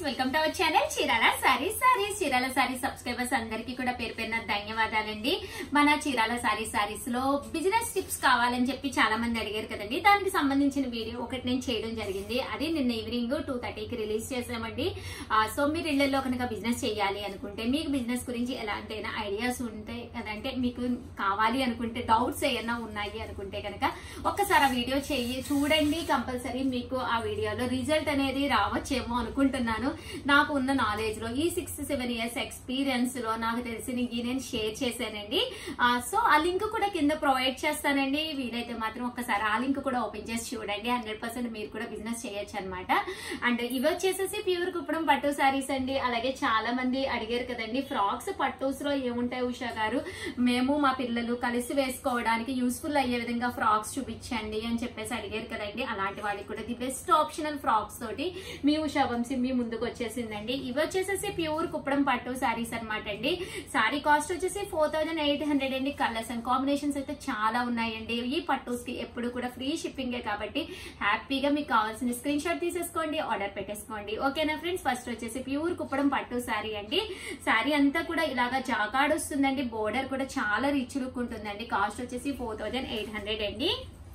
friends welcome to our channel Chirala sarees sarees Chirala sarees subscribers అందరికీ కూడా పేరు పేరున ధన్యవాదాలండి మన చీరాల సారీస్ సారీస్ లో బిజినెస్ టిప్స్ కావాలని చెప్పి చాలా మంది అడిగారు కదండి దానికి సంబంధించిన వీడియో ఒకటి నేను చేయడం జరిగింది అది నిన్న ఈవినింగ్ టూ థర్టీకి రిలీజ్ చేసామండి ఆ, సో మీరు ఇళ్లలో కనుక బిజినెస్ చేయాలి అనుకుంటే మీకు బిజినెస్ గురించి ఎలాంటి ఐడియాస్ ఉంటాయి అదంటే మీకు కావాలి అనుకుంటే డౌట్స్ ఏమైనా ఉన్నాయి అనుకుంటే కనుక ఒక్కసారి ఆ వీడియో చెయ్యి చూడండి కంపల్సరీ మీకు ఆ వీడియోలో రిజల్ట్ అనేది రావచ్చేమో అనుకుంటున్నాను నాకు ఉన్న నాలెడ్జ్ లో ఈ సిక్స్ సెవెన్ ఇయర్స్ ఎక్స్పీరియన్స్ లో నాకు తెలిసిన నేను షేర్ చేశానండి ఆ, సో ఆ లింక్ కూడా కింద ప్రొవైడ్ చేస్తానండి వీలైతే మాత్రం ఒక్కసారి ఆ లింక్ కూడా ఓపెన్ చేసి చూడండి హండ్రెడ్ పర్సెంట్ మీరు కూడా బిజినెస్ చేయొచ్చు అనమాట అండ్ ఇవి వచ్చేసేసి ప్యూర్ కుప్పడం పట్టు సారీస్ అండి అలాగే చాలా మంది అడిగారు కదండి ఫ్రాక్స్ పట్టూస్ లో ఏముంటాయి ఉషా గారు మేము మా పిల్లలు కలిసి వేసుకోవడానికి యూస్ఫుల్ అయ్యే విధంగా ఫ్రాక్స్ చూపించండి అని చెప్పేసి అడిగారు కదండి అలాంటి వాళ్ళకి కూడా ది బెస్ట్ ఆప్షనల్ ఫ్రాక్స్ తోటి మీ ఉషా వంశీ మీ ముందుకు వచ్చేసిందండి ఇవి వచ్చేసేసి ప్యూర్ కుప్పడం పట్టు సారీస్ అనమాట అండి సారీ కాస్ట్ వచ్చేసి ఫోర్ థౌజండ్ ఎయిట్ హండ్రెడ్ అండి కలర్స్ అండ్ కాంబినేషన్స్ అయితే చాలా ఉన్నాయండి ఈ పట్టూస్ కి ఎప్పుడు కూడా ఫ్రీ షిప్పింగే కాబట్టి హ్యాపీగా మీకు కావాల్సిన స్క్రీన్ షాట్ తీసేసుకోండి ఆర్డర్ పెట్టేసుకోండి ఓకేనా ఫ్రెండ్స్ ఫస్ట్ వచ్చేసి ప్యూర్ కుప్పడం పట్టు సారీ అండి సారీ అంతా కూడా ఇలాగా జాకాడ్ వస్తుందండి బోర్డర్ కూడా చాలా రిచ్ లుక్ ఉంటుందండి కాస్ట్ వచ్చేసి ఫోర్ థౌజండ్ ఎయిట్ హండ్రెడ్ అండి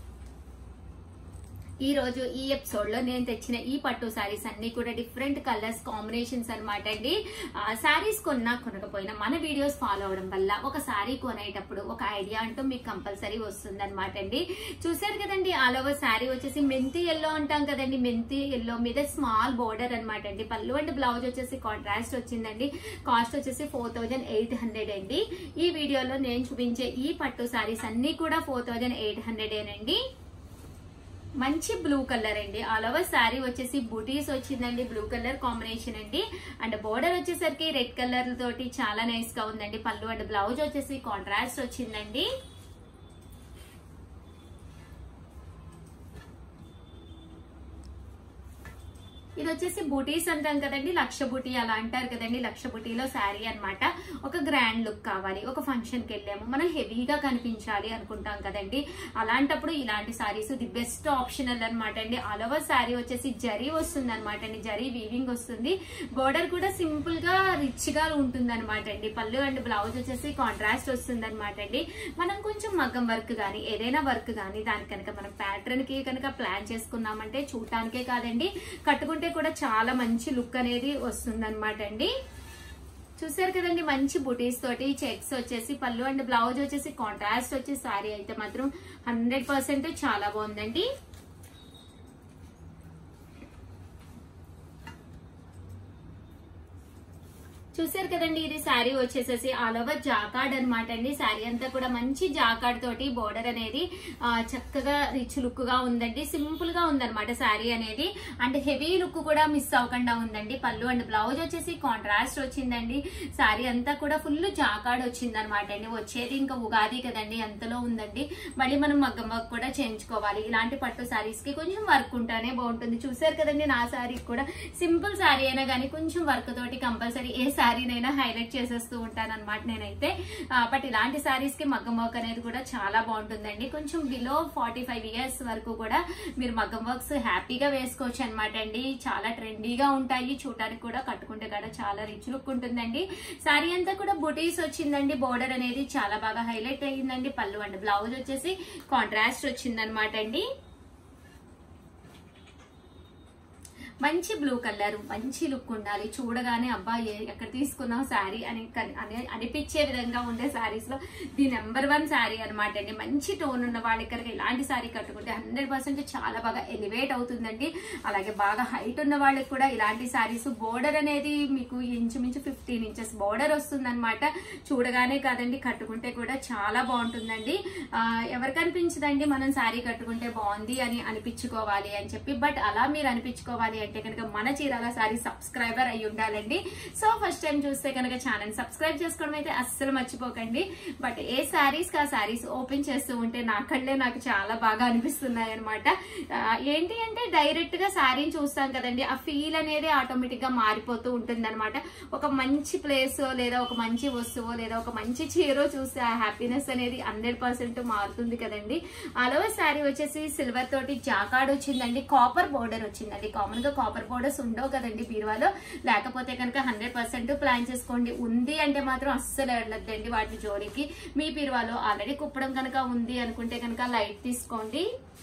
ఈ రోజు ఈ ఎపిసోడ్ లో నేను తెచ్చిన ఈ పట్టు సారీస్ అన్ని కూడా డిఫరెంట్ కలర్స్ కాంబినేషన్స్ అనమాట అండి సారీస్ కొన్నా కొనకపోయినా మన వీడియోస్ ఫాలో అవడం వల్ల ఒక సారీ కొనేటప్పుడు ఒక ఐడియా అంటూ మీకు కంపల్సరీ వస్తుంది అనమాట అండి చూసారు కదండి ఆల్ ఓవర్ సారీ వచ్చేసి మెంతి ఎల్లో అంటాం కదండి మెంతి ఎల్లో మీద స్మాల్ బోర్డర్ అనమాట అండి పళ్ళు అండ్ బ్లౌజ్ వచ్చేసి కాంట్రాస్ట్ వచ్చిందండి కాస్ట్ వచ్చేసి ఫోర్ థౌజండ్ ఎయిట్ హండ్రెడ్ అండి ఈ వీడియోలో నేను చూపించే ఈ పట్టు సారీస్ అన్ని కూడా ఫోర్ థౌజండ్ ఎయిట్ హండ్రెడేనండి మంచి బ్లూ కలర్ అండి ఆల్ ఓవర్ శారీ వచ్చేసి బూటీస్ వచ్చిందండి బ్లూ కలర్ కాంబినేషన్ అండి అండ్ బోర్డర్ వచ్చేసరికి రెడ్ కలర్ తోటి చాలా నైస్ గా ఉందండి పళ్ళు అండ్ బ్లౌజ్ వచ్చేసి కాంట్రాస్ట్ వచ్చిందండి ఇది వచ్చేసి బూటీస్ అంటాం కదండి లక్ష బూటీ అలా అంటారు కదండి లక్ష బూటీలో శారీ అన్నమాట ఒక గ్రాండ్ లుక్ కావాలి ఒక ఫంక్షన్ కి వెళ్ళాము మనం హెవీగా కనిపించాలి అనుకుంటాం కదండి అలాంటప్పుడు ఇలాంటి సారీస్ ది బెస్ట్ ఆప్షనల్ అనమాట అండి ఆల్ ఓవర్ శారీ వచ్చేసి జరీ వస్తుంది అనమాట అండి జరీ వీవింగ్ వస్తుంది బోర్డర్ కూడా సింపుల్ గా రిచ్ గా ఉంటుంది అనమాట అండి పళ్ళు అండ్ బ్లౌజ్ వచ్చేసి కాంట్రాస్ట్ వస్తుంది అనమాట అండి మనం కొంచెం మగ్గం వర్క్ గానీ ఏదైనా వర్క్ గానీ దాని కనుక మనం ప్యాటర్న్ కి కనుక ప్లాన్ చేసుకున్నామంటే చూడటానికే కాదండి కట్టుకుంటే కూడా చాలా మంచి లుక్ అనేది వస్తుంది అనమాట అండి చూసారు కదండి మంచి బుటీస్ తోటి చెక్స్ వచ్చేసి పళ్ళు అండ్ బ్లౌజ్ వచ్చేసి కాంట్రాస్ట్ వచ్చి సారీ అయితే మాత్రం హండ్రెడ్ చాలా బాగుందండి చూసారు కదండి ఇది శారీ వచ్చేసేసి ఆల్ ఓవర్ జాకాడ్ అనమాట అండి శారీ అంతా కూడా మంచి జాకాడ్ తోటి బోర్డర్ అనేది ఆ, చక్కగా రిచ్ లుక్ గా ఉందండి సింపుల్ గా ఉందన్నమాట శారీ అనేది అండ్ హెవీ లుక్ కూడా మిస్ అవ్వకుండా ఉందండి పళ్ళు అండ్ బ్లౌజ్ వచ్చేసి కాంట్రాస్ట్ వచ్చిందండి శారీ అంతా కూడా ఫుల్ జాకాడ్ వచ్చింది అనమాట అండి వచ్చేది ఇంకా ఉగాది కదండి అంతలో ఉందండి మళ్ళీ మనం మగ్గం వర్క్ కూడా చేయించుకోవాలి ఇలాంటి పట్టు శారీస్ కి కొంచెం వర్క్ ఉంటేనే బాగుంటుంది చూసారు కదండి నా శారీ కూడా సింపుల్ శారీ అయినా కానీ కొంచెం వర్క్ తోటి కంపల్సరీ ఏ శారీనైనా హైలైట్ చేసేస్తూ ఉంటాను అనమాట నేనైతే బట్ ఇలాంటి శారీస్ కి మగ్గం వర్క్ అనేది కూడా చాలా బాగుంటుందండి కొంచెం బిలో ఫార్టీ ఫైవ్ ఇయర్స్ వరకు కూడా మీరు మగ్గం వర్క్స్ హ్యాపీగా వేసుకోవచ్చు అనమాట అండి చాలా ట్రెండీగా ఉంటాయి చూడటానికి కూడా కట్టుకుంటే కూడా చాలా రిచ్ లుక్ ఉంటుందండి శారీ అంతా కూడా బుటీస్ వచ్చిందండి బోర్డర్ అనేది చాలా బాగా హైలైట్ అయ్యిందండి పళ్ళు అండ్ బ్లౌజ్ వచ్చేసి కాంట్రాస్ట్ వచ్చిందనమాట అండి మంచి బ్లూ కలర్ మంచి లుక్ ఉండాలి చూడగానే అబ్బా ఏ- ఎక్కడ తీసుకున్నాం శారీ అని కని- అని అనిపించే విధంగా ఉండే శారీస్ లో ది నెంబర్ వన్ శారీ అనమాట అండి మంచి టోన్ ఉన్న వాళ్ళ ఇక్కడికి ఇలాంటి శారీ కట్టుకుంటే హండ్రెడ్ పర్సెంట్ చాలా బాగా ఎలివేట్ అవుతుందండి అలాగే బాగా హైట్ ఉన్న వాళ్ళకి కూడా ఇలాంటి శారీస్ బోర్డర్ అనేది మీకు ఇంచుమించు ఫిఫ్టీన్ ఇంచెస్ బోర్డర్ వస్తుంది అనమాట చూడగానే కాదండి కట్టుకుంటే కూడా చాలా బాగుంటుందండి ఆ, ఎవరికి అనిపించదండి మనం శారీ కట్టుకుంటే బాగుంది అని అనిపించుకోవాలి అని చెప్పి బట్ అలా మీరు అనిపించుకోవాలి అంటే కనుక మన చీరాల సారీ సబ్స్క్రైబర్ అయి ఉండాలండి సో ఫస్ట్ టైం చూస్తే కనుక ఛానల్ సబ్స్క్రైబ్ చేసుకోవడం అయితే అస్సలు మర్చిపోకండి బట్ ఏ శారీస్ కా శారీస్ ఓపెన్ చేస్తూ ఉంటే నా కళ్ళే నాకు చాలా బాగా అనిపిస్తున్నాయి అనమాట ఏంటి అంటే డైరెక్ట్ గా శారీని చూస్తాం కదండి ఆ ఫీల్ అనేది ఆటోమేటిక్ గా మారిపోతూ ఉంటుంది ఒక మంచి ప్లేస్ లేదా ఒక మంచి వస్తువు లేదా ఒక మంచి చీర చూస్తే ఆ హ్యాపీనెస్ అనేది హండ్రెడ్ పర్సెంట్ మారుతుంది కదండి అలవ శారీ వచ్చేసి సిల్వర్ తోటి జాకాడ్ వచ్చిందండి కాపర్ బోర్డర్ వచ్చిందండి కామన్ గా కాపర్ బోర్డర్స్ ఉండవు కదండి బీరువాలో లేకపోతే కనుక హండ్రెడ్ పర్సెంట్ ప్లాన్ చేసుకోండి ఉంది అంటే మాత్రం అస్సలు వెళ్ళొద్దండి వాటి జోలికి మీ బీరువాలో ఆల్రెడీ కుప్పడం కనుక ఉంది అనుకుంటే కనుక లైట్ తీసుకోండి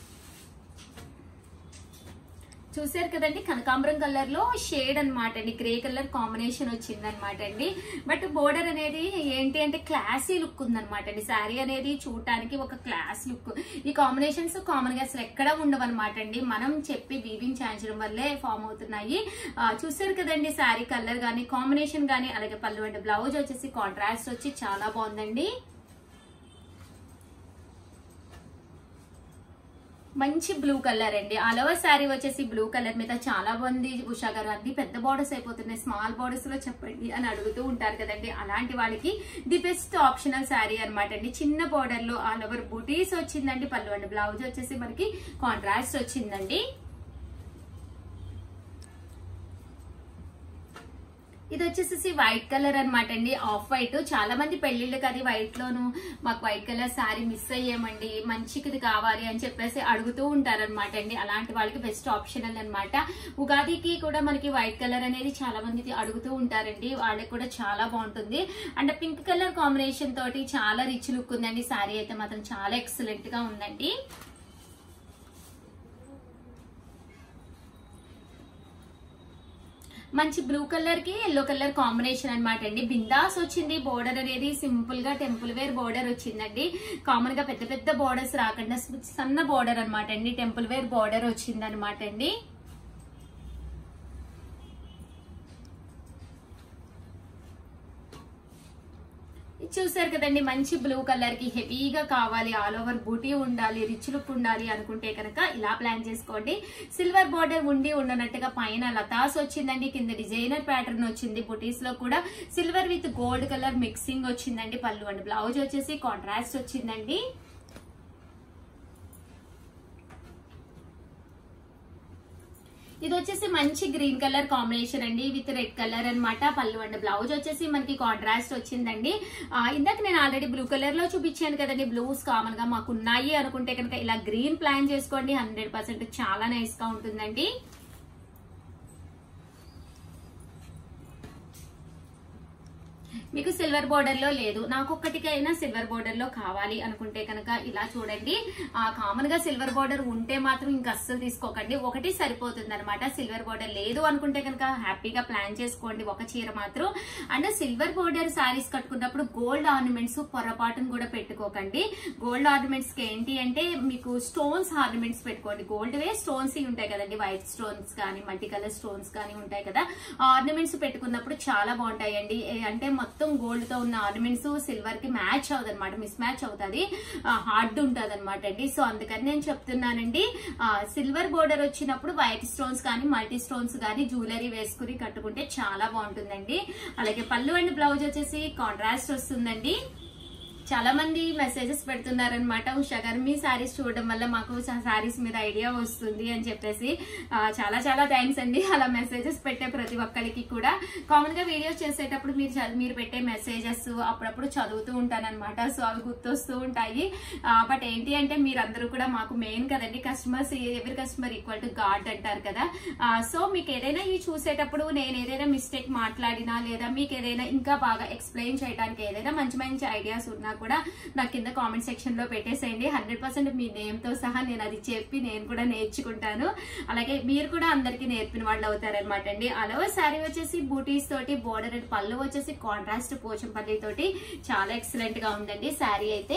చూసారు కదండి కనకాంబరం కలర్ లో షేడ్ అన్నమాట అండి గ్రే కలర్ కాంబినేషన్ వచ్చింది అనమాట అండి బట్ బోర్డర్ అనేది ఏంటి అంటే క్లాసీ లుక్ ఉందన్నమాట అండి శారీ అనేది చూడటానికి ఒక క్లాస్ లుక్ ఈ కాంబినేషన్స్ కామన్ గా అసలు ఎక్కడ ఉండవు అనమాట అండి మనం చెప్పి వీవింగ్ చేయించడం వల్లే ఫామ్ అవుతున్నాయి ఆ, చూసారు కదండి శారీ కలర్ గానీ కాంబినేషన్ గానీ అలాగే పళ్ళు అంటే బ్లౌజ్ వచ్చేసి కాంట్రాస్ట్ వచ్చి చాలా బాగుందండి మంచి బ్లూ కలర్ అండి ఆల్ ఓవర్ శారీ వచ్చేసి బ్లూ కలర్ మీద చాలా బాగుంది ఉషా గారు అన్ని పెద్ద బార్డర్స్ అయిపోతున్నాయి స్మాల్ బార్డర్స్ లో చెప్పండి అని అడుగుతూ ఉంటారు కదండి అలాంటి వాళ్ళకి ది బెస్ట్ ఆప్షనల్ శారీ అనమాట అండి చిన్న బార్డర్ లో ఆల్ ఓవర్ బూటీస్ వచ్చిందండి పళ్ళు అండి బ్లౌజ్ వచ్చేసి మనకి కాంట్రాస్ట్ వచ్చిందండి ఇది వచ్చేసి వైట్ కలర్ అన్నమాట అండి ఆఫ్ వైట్ చాలా మంది పెళ్లిళ్ళకి అది వైట్ లోను మాకు వైట్ కలర్ శారీ మిస్ అయ్యామండి మంచిది కావాలి అని చెప్పేసి అడుగుతూ ఉంటారన్నమాట అండి అలాంటి వాళ్ళకి బెస్ట్ ఆప్షనల్ అన్నమాట ఉగాదికి కూడా మనకి వైట్ కలర్ అనేది చాలా మంది అడుగుతూ ఉంటారండి వాళ్ళకి కూడా చాలా బాగుంటుంది అండ్ పింక్ కలర్ కాంబినేషన్ తోటి చాలా రిచ్ లుక్ ఉందండి శారీ అయితే మాత్రం చాలా ఎక్సలెంట్ గా ఉందండి మంచి బ్లూ కలర్ కి ఎల్లో కలర్ కాంబినేషన్ అన్నమాట అండి బిందాస్ వచ్చింది బోర్డర్ అనేది సింపుల్ గా టెంపుల్ వేర్ బోర్డర్ వచ్చిందండి కామన్ గా పెద్ద పెద్ద బోర్డర్స్ రాకుండా సన్న బోర్డర్ అన్నమాట అండి టెంపుల్ వేర్ బోర్డర్ వచ్చింది అనమాట అండి ఇది చూసారు కదండి మంచి బ్లూ కలర్ కి హెవీగా కావాలి ఆల్ ఓవర్ బూటీ ఉండాలి రిచ్ లుక్ ఉండాలి అనుకుంటే కనుక ఇలా ప్లాన్ చేసుకోండి సిల్వర్ బార్డర్ ఉండి ఉండనట్టుగా పైన లతాస్ వచ్చిందండి కింద డిజైనర్ ప్యాటర్న్ వచ్చింది బుటీస్ లో కూడా silver with gold colour mixing వచ్చిందండి పళ్ళు అండి బ్లౌజ్ వచ్చేసి కాంట్రాస్ట్ వచ్చిందండి ఇది వచ్చేసి మంచి గ్రీన్ కలర్ కాంబినేషన్ అండి విత్ రెడ్ కలర్ అన్నమాట పళ్ళు అండ్ బ్లౌజ్ వచ్చేసి మనకి కాంట్రాస్ట్ వచ్చిందండి ఆ, ఇందాక నేను ఆల్రెడీ బ్లూ కలర్ లో చూపించాను కదండి బ్లూస్ కామన్ గా మాకు ఉన్నాయి అనుకుంటే కనుక ఇలా గ్రీన్ ప్లాన్ చేసుకోండి హండ్రెడ్ చాలా నైస్ గా ఉంటుందండి మీకు సిల్వర్ బోర్డర్ లో లేదు నాకు ఒక్కటికైనా సిల్వర్ బోర్డర్ లో కావాలి అనుకుంటే కనుక ఇలా చూడండి ఆ కామన్ గా సిల్వర్ బోర్డర్ ఉంటే మాత్రం ఇంకా అస్సలు తీసుకోకండి ఒకటి సరిపోతుంది అనమాట సిల్వర్ బోర్డర్ లేదు అనుకుంటే కనుక హ్యాపీగా ప్లాన్ చేసుకోండి ఒక చీర మాత్రం అండ్ సిల్వర్ బోర్డర్ సారీస్ కట్టుకున్నప్పుడు గోల్డ్ ఆర్నమెంట్స్ పొరపాటును కూడా పెట్టుకోకండి గోల్డ్ ఆర్నమెంట్స్ కి ఏంటి అంటే మీకు స్టోన్స్ ఆర్నమెంట్స్ పెట్టుకోండి గోల్డ్ వే స్టోన్స్ ఉంటాయి కదండి వైట్ స్టోన్స్ కానీ మల్టీ కలర్ స్టోన్స్ కానీ ఉంటాయి కదా ఆ ఆర్నమెంట్స్ పెట్టుకున్నప్పుడు చాలా బాగుంటాయండి ఏ అంటే మొత్తం గోల్డ్ తో ఉన్న ఆర్నమెంట్స్ సిల్వర్ కి మ్యాచ్ అవుతుంది అనమాట మిస్ మ్యాచ్ అవుతుంది హార్డ్ ఉంటది అనమాట అండి సో అందుకని నేను చెప్తున్నానండి సిల్వర్ బోర్డర్ వచ్చినప్పుడు వైట్ స్టోన్స్ కానీ మల్టీ స్టోన్స్ కానీ జ్యువెలరీ వేసుకుని కట్టుకుంటే చాలా బాగుంటుందండి అలాగే పళ్ళు అండ్ బ్లౌజ్ వచ్చేసి కాంట్రాస్ట్ వస్తుందండి చాలా మంది మెసేజెస్ పెడుతున్నారనమాట ఉషా గారు మీ శారీస్ చూడడం వల్ల మాకు శారీస్ మీద ఐడియా వస్తుంది అని చెప్పేసి ఆ, చాలా చాలా థ్యాంక్స్ అండి అలా మెసేజెస్ పెట్టే ప్రతి ఒక్కరికి కూడా కామన్ గా వీడియోస్ చేసేటప్పుడు మీరు చ- మీరు పెట్టే మెసేజెస్ అప్పుడప్పుడు చదువుతూ ఉంటానన్నమాట సో అవి గుర్తొస్తూ ఉంటాయి బట్ ఏంటి అంటే మీరందరూ కూడా మాకు మెయిన్ కదండి కస్టమర్స్ ఎవరి కస్టమర్ ఈక్వల్ టు గాడ్ అంటారు కదా సో మీకు ఏదైనా ఇవి చూసేటప్పుడు నేను ఏదైనా మిస్టేక్ మాట్లాడినా లేదా మీకు ఏదైనా ఇంకా బాగా ఎక్స్ప్లెయిన్ చేయడానికి ఏదైనా మంచి మంచి ఐడియాస్ ఉన్నా కూడా నాకు కింద కామెంట్ సెక్షన్ లో పెట్టేసేయండి హండ్రెడ్ పర్సెంట్ మీ నేమ్ తో సహా నేను అది చెప్పి నేను కూడా నేర్చుకుంటాను అలాగే మీరు కూడా అందరికీ నేర్పిన వాళ్ళు అవుతారనమాట అండి అలవ శారీ వచ్చేసి బూటీస్ తోటి బోర్డర్ అండ్ పళ్ళు వచ్చేసి కాంట్రాస్ట్ పోచంపల్లి తోటి చాలా ఎక్సలెంట్ గా ఉందండి శారీ అయితే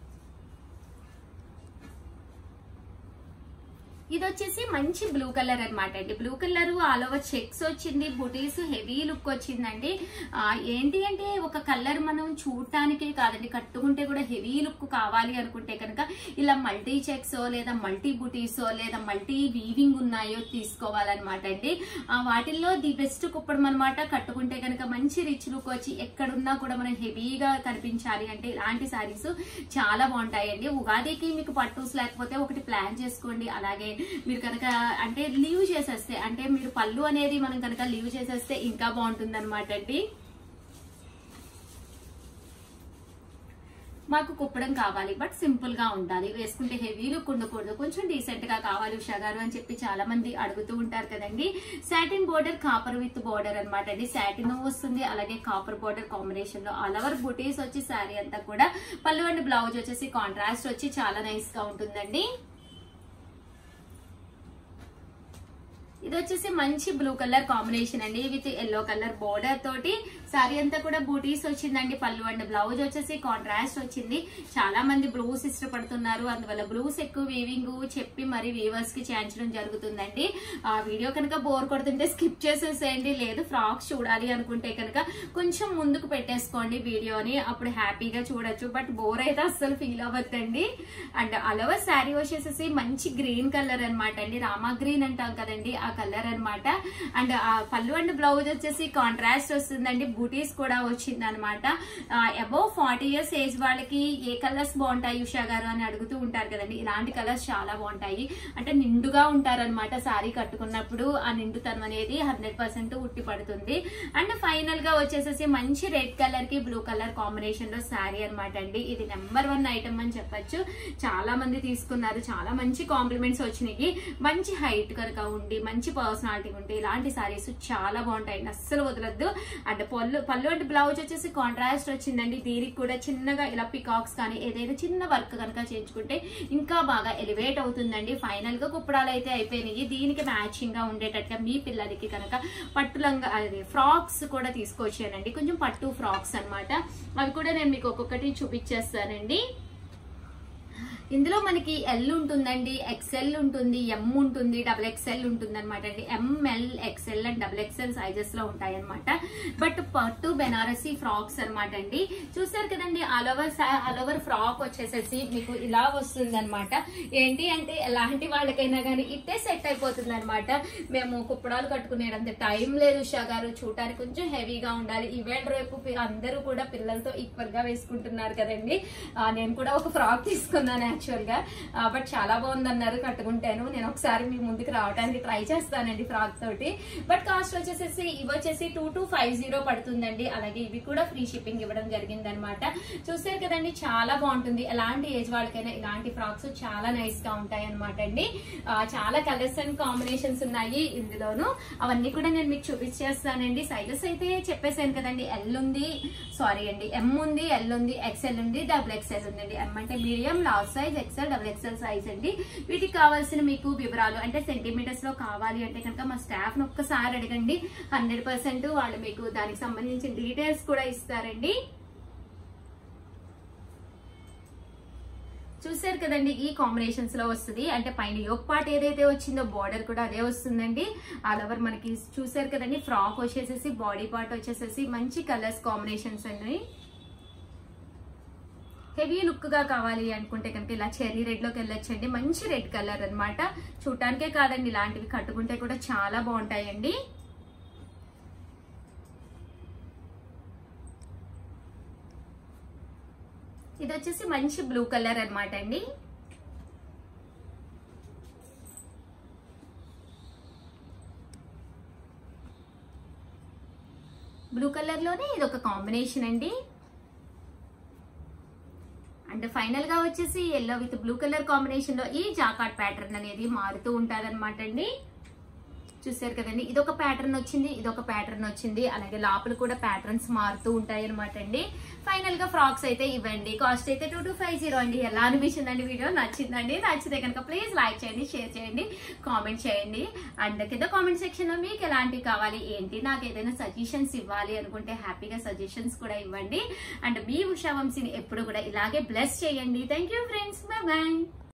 ఇది వచ్చేసి మంచి బ్లూ కలర్ అన్నమాట అండి blue colour all over checks వచ్చింది బుటీస్ హెవీ లుక్ వచ్చిందండి ఆ, ఏంటి అంటే ఒక కలర్ మనం చూడటానికే కాదండి కట్టుకుంటే కూడా హెవీ లుక్ కావాలి అనుకుంటే కనుక ఇలా మల్టీ చెక్స్ లేదా మల్టీ బుటీస్ లేదా మల్టీ వీవింగ్ ఉన్నాయో తీసుకోవాలన్నమాట అండి ఆ, వాటిల్లో ది బెస్ట్ కుప్పడం అనమాట కట్టుకుంటే కనుక మంచి రిచ్ లుక్ వచ్చి ఎక్కడున్నా కూడా మనం హెవీగా కనిపించాలి అంటే ఇలాంటి సారీస్ చాలా బాగుంటాయండి ఉగాదికి మీకు పట్టూస్ లేకపోతే ఒకటి ప్లాన్ చేసుకోండి అలాగే మీరు కనుక అంటే లీవ్ చేసేస్తే అంటే మీరు పళ్ళు అనేది మనం కనుక లీవ్ చేసేస్తే ఇంకా బాగుంటుంది అనమాట అండి మాకు కుప్పడం కావాలి బట్ సింపుల్ గా ఉండాలి వేసుకుంటే హెవీ లుక్ ఉండకూడదు కొంచెం డీసెంట్ గా కావాలి ఉషా గారు అని చెప్పి చాలా మంది అడుగుతూ ఉంటారు కదండి satin border copper with border అనమాట అండి సాటిన్ వస్తుంది అలాగే కాపర్ బోర్డర్ కాంబినేషన్ లో ఆల్ ఓవర్ బుటీస్ వచ్చి శారీ అంతా కూడా పళ్ళు అండ్ బ్లౌజ్ వచ్చేసి కాంట్రాస్ట్ వచ్చి చాలా నైస్ గా ఉంటుందండి ఇది వచ్చేసి మంచి బ్లూ కలర్ కాంబినేషన్ అండి విత్ ఎల్లో కలర్ బోర్డర్ తోటి సారీ అంతా కూడా బూటీస్ వచ్చిందండి పళ్ళు అండ్ బ్లౌజ్ వచ్చేసి కాంట్రాస్ట్ వచ్చింది చాలా మంది బ్లూస్ ఇష్టపడుతున్నారు అందువల్ల బ్లూస్ ఎక్కువ వీవింగ్ చెప్పి మరి వీవర్స్ కి చేయించడం జరుగుతుందండి ఆ వీడియో కనుక బోర్ కొడుతుంటే స్కిప్ చేసేసేయండి లేదు ఫ్రాక్స్ చూడాలి అనుకుంటే కనుక కొంచెం ముందుకు పెట్టేసుకోండి వీడియోని అప్పుడు హ్యాపీగా చూడొచ్చు బట్ బోర్ అయితే అస్సలు ఫీల్ అవ్వద్దండి అండ్ అలవర్ శారీ వచ్చేసేసి మంచి గ్రీన్ కలర్ అన్నమాట అండి రామా గ్రీన్ అంటాం కదండి ఆ కలర్ అన్నమాట అండ్ ఆ పళ్ళు అండ్ బ్లౌజ్ వచ్చేసి కాంట్రాస్ట్ వస్తుందండి బూటీస్ కూడా వచ్చింది అనమాట అబౌవ్ ఫార్టీ ఇయర్స్ ఏజ్ వాళ్ళకి ఏ కలర్స్ బాగుంటాయి ఉషా గారు అని అడుగుతూ ఉంటారు కదండి ఇలాంటి కలర్స్ చాలా బాగుంటాయి అంటే నిండుగా ఉంటారనమాట శారీ కట్టుకున్నప్పుడు ఆ నిండుతనం అనేది హండ్రెడ్ పర్సెంట్ ఉట్టి పడుతుంది అండ్ ఫైనల్ గా వచ్చేసేసి మంచి రెడ్ కలర్ కి బ్లూ కలర్ కాంబినేషన్ లో శారీ అనమాట అండి ఇది నెంబర్ వన్ ఐటమ్ అని చెప్పొచ్చు చాలా మంది తీసుకున్నారు చాలా మంచి కాంప్లిమెంట్స్ వచ్చినాయి మంచి హైట్ కనుక ఉండి మంచి పర్సనాలిటీ ఉంటే ఇలాంటి సారీస్ చాలా బాగుంటాయి అస్సలు వదలొద్దు అండ్ పళ్ళు పళ్ళు అంటే బ్లౌజ్ వచ్చేసి కాంట్రాస్ట్ వచ్చిందండి దీనికి కూడా చిన్నగా ఇలా పికాక్స్ కానీ ఏదైనా చిన్న వర్క్ కనుక చేయించుకుంటే ఇంకా బాగా ఎలివేట్ అవుతుందండి ఫైనల్ గా కుప్పడాలు అయితే అయిపోయినాయి దీనికి మ్యాచింగ్ గా ఉండేటట్టుగా మీ పిల్లలకి కనుక పట్టులంగా అది ఫ్రాక్స్ కూడా తీసుకొచ్చానండి కొంచెం పట్టు ఫ్రాక్స్ అన్నమాట అవి కూడా నేను మీకు ఒక్కొక్కటి చూపించేస్తానండి ఇందులో మనకి ఎల్ ఉంటుందండి ఎక్సెల్ ఉంటుంది ఎం ఉంటుంది డబుల్ ఎక్సెల్ ఉంటుంది అనమాట అండి M L XL and double XL sizes లో ఉంటాయి అనమాట బట్ పట్టు బెనారసీ ఫ్రాక్స్ అనమాట అండి చూసారు కదండి all over all over frock వచ్చేసేసి మీకు ఇలా వస్తుంది అనమాట ఏంటి అంటే ఎలాంటి వాళ్ళకైనా కానీ ఇట్టే సెట్ అయిపోతుంది అనమాట మేము కుప్పడాలు కట్టుకునేటంత టైం లేదు ఉషా గారు చూడటానికి కొంచెం హెవీగా ఉండాలి ఈవేళ రేపు పి- అందరూ కూడా పిల్లలతో ఈక్వల్ గా వేసుకుంటున్నారు కదండి ఆ, నేను కూడా ఒక ఫ్రాక్ తీసుకున్నాను యాక్చువల్ గా బట్ చాలా బాగుంది అన్నారు కట్టుకుంటాను నేను ఒకసారి మీ ముందుకు రావడానికి ట్రై చేస్తానండి ఫ్రాక్ తోటి బట్ కాస్ట్ వచ్చేసేసి ఇవి వచ్చేసి టూ టూ ఫైవ్ జీరో పడుతుందండి అలాగే ఇవి కూడా ఫ్రీ షిప్పింగ్ ఇవ్వడం జరిగింది అనమాట చూసారు కదండి చాలా బాగుంటుంది ఎలాంటి ఏజ్ వాళ్ళకైనా ఇలాంటి ఫ్రాక్స్ చాలా నైస్ గా ఉంటాయి అనమాట అండి ఆ, చాలా కలర్స్ అండ్ కాంబినేషన్స్ ఉన్నాయి ఇందులోను అవన్నీ కూడా నేను మీకు చూపించేస్తానండి సైజెస్ అయితే చెప్పేసాను కదండి ఎల్ ఉంది సారీ అండి ఎం ఉంది ఎల్ ఉంది ఎక్స్ఎల్ ఉంది డబుల్ ఎక్స్ఎల్ ఉందండి ఎం అంటే medium large size XL double XL size అండి వీటికి కావాల్సిన మీకు వివరాలు అంటే సెంటీమీటర్స్ లో కావాలి అంటే కనుక మా స్టాఫ్ ను ఒక్కసారి అడగండి హండ్రెడ్ పర్సెంట్ వాళ్ళు మీకు దానికి సంబంధించిన డీటెయిల్స్ కూడా ఇస్తారండి చూసారు కదండి ఈ కాంబినేషన్స్ లో వస్తుంది అంటే పైన యోక్ పార్ట్ ఏదైతే వచ్చిందో బార్డర్ కూడా అదే వస్తుందండి ఆల్ ఓవర్ మనకి చూసారు కదండి ఫ్రాక్ వచ్చేసేసి బాడీ పార్ట్ వచ్చేసేసి మంచి కలర్స్ కాంబినేషన్స్ అండి హెవీ లుక్ గా కావాలి అనుకుంటే కనుక ఇలా చెర్రీ రెడ్ లోకి వెళ్ళొచ్చండి మంచి రెడ్ కలర్ అన్నమాట చూడటానికే కాదండి ఇలాంటివి కట్టుకుంటే కూడా చాలా బాగుంటాయండి ఇది వచ్చేసి మంచి బ్లూ కలర్ అన్నమాట అండి బ్లూ కలర్ లోనే ఇది ఒక కాంబినేషన్ అండి అండ్ ఫైనల్ గా వచ్చేసి yellow with blue colour combination లో ఈ జాకాట్ ప్యాటర్న్ అనేది మారుతూ ఉంటదన్నమాట అండి చూసారు కదండి ఇది ఒక ప్యాటర్న్ వచ్చింది ఇది ఒక ప్యాటర్న్ వచ్చింది అలాగే లోపల కూడా ప్యాటర్న్స్ మారుతూ ఉంటాయి అనమాట అండి ఫైనల్ గా ఫ్రాక్స్ అయితే ఇవ్వండి కాస్ట్ అయితే టూ టూ ఫైవ్ జీరో అండి ఎలా అనిపించిందండి వీడియో నచ్చిందండి నచ్చితే కనుక ప్లీజ్ లైక్ చేయండి షేర్ చేయండి కామెంట్ చేయండి అండ్ కింద కామెంట్ సెక్షన్ లో మీకు ఎలాంటివి కావాలి ఏంటి నాకు ఏదైనా సజెషన్స్ ఇవ్వాలి అనుకుంటే హ్యాపీగా సజెషన్స్ కూడా ఇవ్వండి అండ్ మీ ఉషా వంశీని ఎప్పుడు కూడా ఇలాగే బ్లెస్ చేయండి thank you friends bye bye